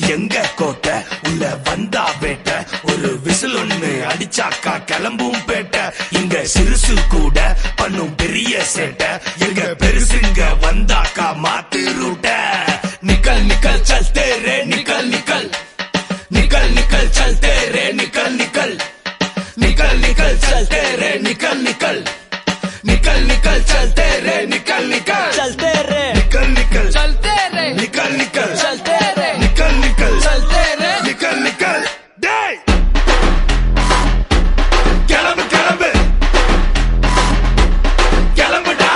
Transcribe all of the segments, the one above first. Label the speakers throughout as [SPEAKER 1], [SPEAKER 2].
[SPEAKER 1] எங்க கோட்டை உள்ள வந்தா வேட்டை ஒரு விசில் ஒண்ணு அடிச்சாக்கா கிளம்பும் பேட்டை இங்க சிறுசு கூட பண்ணும் பெரிய சேட்டை எங்க பெருசுங்க வந்தாக்கா மாத்து ரூட்ட நிக்கல் நிக்கல் சல்தே ரே நிக்கல் நிக்கல் निकल निकल चलते रे निकल निकल निकल निकल चलते रे निकल निकल निकल निकल चलते रे निकल निकल
[SPEAKER 2] चलते रे
[SPEAKER 1] निकल निकल
[SPEAKER 3] चलते रे
[SPEAKER 1] निकल निकल
[SPEAKER 3] चलते रे
[SPEAKER 1] निकल निकल
[SPEAKER 3] चलते रे
[SPEAKER 1] निकल निकल டே கிளம்பு கிளம்பு கிளம்புடா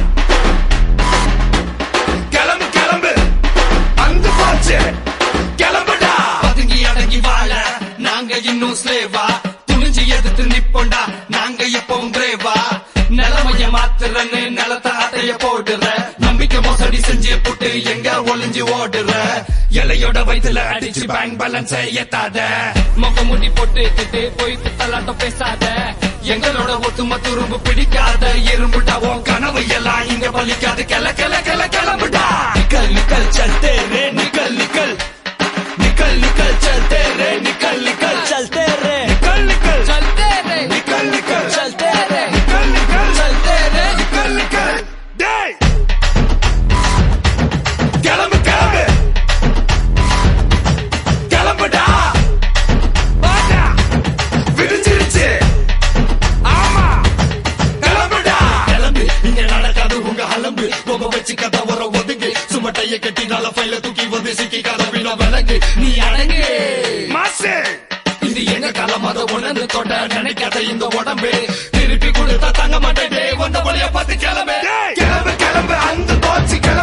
[SPEAKER 1] கிளம்பு கிளம்பு அங்க போச்சு கிளம்புடா
[SPEAKER 3] பதுங்கி அடங்கி வாழ நாங்க இன்னும் ஸ்லேவா துணிஞ்சு எதிர்த்து நிப்போண்டா நாங்க எப்பவும் பிரேவா நிலைமைய மாத்துறன்னு நிலத்த அட்டைய போடுற நம்பிக்கை மோசடி செஞ்சு புட்டு எங்க ஒளிஞ்சு ஓடுற இலையோட வயித்துல அடிச்சு பேங்க் பேலன்ஸ் ஏத்தாத முக முடி போட்டு கிட்டு போய் பித்தலாட்டம் பேசாத எங்களோட ஒத்தும துரும்பு பிடிக்காத இரும்புடா உன் கனவு எல்லாம் இங்க பலிக்காது கிள கிள கிள கிளம்புடா நிக்கல் நிக்கல் சல்தே ரே நிக்கல் நிக்கல் निकल निकल चलते रे निकल निकल
[SPEAKER 2] चलते रे
[SPEAKER 1] निकल निकल
[SPEAKER 3] चलते रे
[SPEAKER 1] निकल निकल
[SPEAKER 3] चलते रे
[SPEAKER 1] निकल निकल
[SPEAKER 3] चलते रे
[SPEAKER 1] निकल निकल டேய் கிளம்பு கிளம்பு கிளம்புடா வாடா விடிஞ்சிருச்சு ஆமா கிளம்புடா
[SPEAKER 3] கிளம்பு இங்க நடக்காது உங்க அலம்பு பொம்ப வச்சு கதை வர ஒதுங்கு சுமட்டைய கட்டி நல்ல ஃபைல தூக்கி வந்து சிக்கி கதை பின்ன விலங்கு நீ அடங்கு
[SPEAKER 1] மாசு
[SPEAKER 3] இது எங்க காலம் அத உணர்ந்து தொட நினைக்காத இந்த உடம்பு திருப்பி கொடுத்தா தங்க மாட்டேன் வந்த வழிய பார்த்து கிளம்பு
[SPEAKER 1] டேய் கிளம்பு கிளம்பு அந்த தோச்சு கிளம்பு